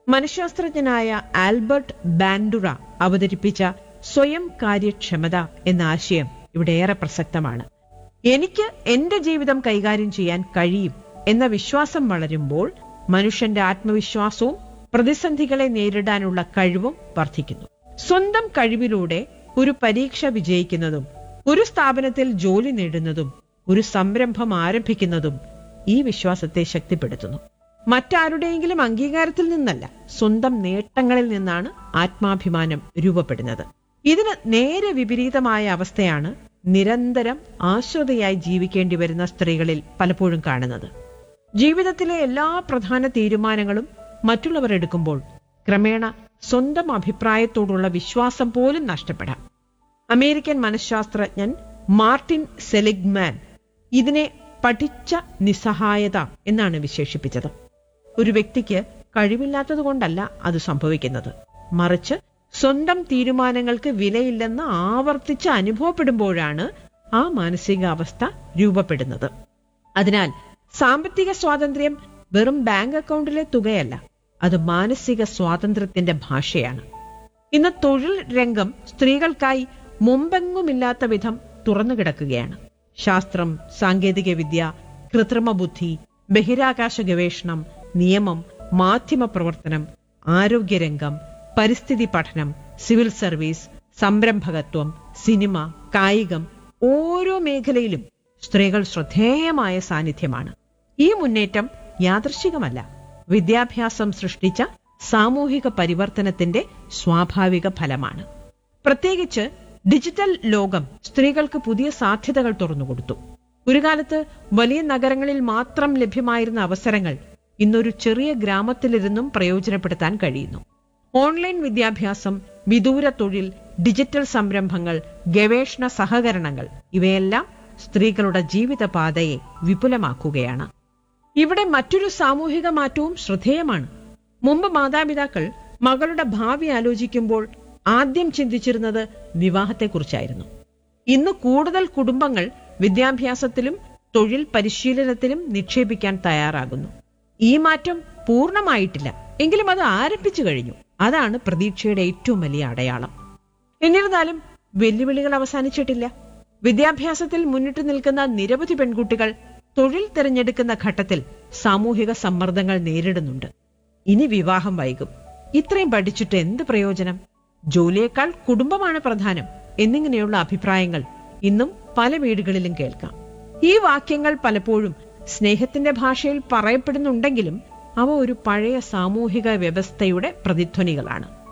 മനഃശാസ്ത്രജ്ഞനായ Albert ബാൻഡുറ അവതരിപ്പിച്ച സ്വയം കാര്യക്ഷമത എന്ന ആശയം ഇവിടെ ഏറെ പ്രസക്തമാണ് എനിക്ക് എന്റെ ജീവിതം കൈകാര്യം ചെയ്യാൻ കഴിയും എന്ന വിശ്വാസം വളരുമ്പോൾ മനുഷ്യന്റെ ആത്മവിശ്വാസവും പ്രതിസന്ധികളെ നേരിടാനുള്ള കഴിവും വർദ്ധിക്കുന്നു സ്വന്തം കഴിവിലൂടെ ഒരു പരീക്ഷ വിജയിക്കുന്നതും ഒരു സ്ഥാപനത്തിൽ ജോലി നേടുന്നതും ഒരു സംരംഭം ആരംഭിക്കുന്നതും ഈ വിശ്വാസത്തെ ശക്തിപ്പെടുത്തുന്നു മറ്റാരുടെയെങ്കിലും അംഗീകാരത്തിൽ നിന്നല്ല സ്വന്തം നേട്ടങ്ങളിൽ നിന്നാണ് ആത്മാഭിമാനം രൂപപ്പെടുന്നത് ഇതിന് നേരെ വിപരീതമായ അവസ്ഥയാണ് നിരന്തരം ആശ്രിതയായി ജീവിക്കേണ്ടി വരുന്ന സ്ത്രീകളിൽ പലപ്പോഴും കാണുന്നത് ജീവിതത്തിലെ എല്ലാ പ്രധാന തീരുമാനങ്ങളും മറ്റുള്ളവർ എടുക്കുമ്പോൾ ക്രമേണ സ്വന്തം അഭിപ്രായത്തോടുള്ള വിശ്വാസം പോലും നഷ്ടപ്പെടാം അമേരിക്കൻ മനഃശാസ്ത്രജ്ഞൻ മാർട്ടിൻ സെലിഗ്മാൻ ഇതിനെ പഠിച്ച നിസ്സഹായത എന്നാണ് വിശേഷിപ്പിച്ചത് ഒരു വ്യക്തിക്ക് കഴിവില്ലാത്തതുകൊണ്ടല്ല അത് സംഭവിക്കുന്നത് മറിച്ച് സ്വന്തം തീരുമാനങ്ങൾക്ക് വിലയില്ലെന്ന് ആവർത്തിച്ച് അനുഭവപ്പെടുമ്പോഴാണ് ആ മാനസികാവസ്ഥ രൂപപ്പെടുന്നത് അതിനാൽ സാമ്പത്തിക സ്വാതന്ത്ര്യം വെറും ബാങ്ക് അക്കൗണ്ടിലെ തുകയല്ല അത് മാനസിക സ്വാതന്ത്ര്യത്തിന്റെ ഭാഷയാണ് ഇന്ന് തൊഴിൽ രംഗം സ്ത്രീകൾക്കായി മുമ്പെങ്ങുമില്ലാത്ത വിധം തുറന്നു കിടക്കുകയാണ് ശാസ്ത്രം സാങ്കേതികവിദ്യ കൃത്രിമ ബുദ്ധി ബഹിരാകാശ ഗവേഷണം നിയമം മാധ്യമ പ്രവർത്തനം ആരോഗ്യരംഗം പരിസ്ഥിതി പഠനം സിവിൽ സർവീസ് സംരംഭകത്വം സിനിമ കായികം ഓരോ മേഖലയിലും സ്ത്രീകൾ ശ്രദ്ധേയമായ സാന്നിധ്യമാണ് ഈ മുന്നേറ്റം യാദൃശികമല്ല വിദ്യാഭ്യാസം സൃഷ്ടിച്ച സാമൂഹിക പരിവർത്തനത്തിന്റെ സ്വാഭാവിക ഫലമാണ് പ്രത്യേകിച്ച് ഡിജിറ്റൽ ലോകം സ്ത്രീകൾക്ക് പുതിയ സാധ്യതകൾ തുറന്നുകൊടുത്തു ഒരു കാലത്ത് വലിയ നഗരങ്ങളിൽ മാത്രം ലഭ്യമായിരുന്ന അവസരങ്ങൾ ഇന്നൊരു ചെറിയ ഗ്രാമത്തിലിരുന്നും പ്രയോജനപ്പെടുത്താൻ കഴിയുന്നു ഓൺലൈൻ വിദ്യാഭ്യാസം വിദൂര തൊഴിൽ ഡിജിറ്റൽ സംരംഭങ്ങൾ ഗവേഷണ സഹകരണങ്ങൾ ഇവയെല്ലാം സ്ത്രീകളുടെ ജീവിതപാതയെ വിപുലമാക്കുകയാണ് ഇവിടെ മറ്റൊരു സാമൂഹിക മാറ്റവും ശ്രദ്ധേയമാണ് മുമ്പ് മാതാപിതാക്കൾ മകളുടെ ഭാവി ആലോചിക്കുമ്പോൾ ആദ്യം ചിന്തിച്ചിരുന്നത് വിവാഹത്തെക്കുറിച്ചായിരുന്നു ഇന്ന് കൂടുതൽ കുടുംബങ്ങൾ വിദ്യാഭ്യാസത്തിലും തൊഴിൽ പരിശീലനത്തിലും നിക്ഷേപിക്കാൻ തയ്യാറാകുന്നു ഈ മാറ്റം പൂർണ്ണമായിട്ടില്ല എങ്കിലും അത് ആരംഭിച്ചു കഴിഞ്ഞു അതാണ് പ്രതീക്ഷയുടെ ഏറ്റവും വലിയ അടയാളം എന്നിരുന്നാലും വെല്ലുവിളികൾ അവസാനിച്ചിട്ടില്ല വിദ്യാഭ്യാസത്തിൽ മുന്നിട്ട് നിൽക്കുന്ന നിരവധി പെൺകുട്ടികൾ തൊഴിൽ തിരഞ്ഞെടുക്കുന്ന ഘട്ടത്തിൽ സാമൂഹിക സമ്മർദ്ദങ്ങൾ നേരിടുന്നുണ്ട് ഇനി വിവാഹം വൈകും ഇത്രയും പഠിച്ചിട്ട് എന്ത് പ്രയോജനം ജോലിയേക്കാൾ കുടുംബമാണ് പ്രധാനം എന്നിങ്ങനെയുള്ള അഭിപ്രായങ്ങൾ ഇന്നും പല വീടുകളിലും കേൾക്കാം ഈ വാക്യങ്ങൾ പലപ്പോഴും സ്നേഹത്തിന്റെ ഭാഷയിൽ പറയപ്പെടുന്നുണ്ടെങ്കിലും അവ ഒരു പഴയ സാമൂഹിക വ്യവസ്ഥയുടെ പ്രതിധ്വനികളാണ്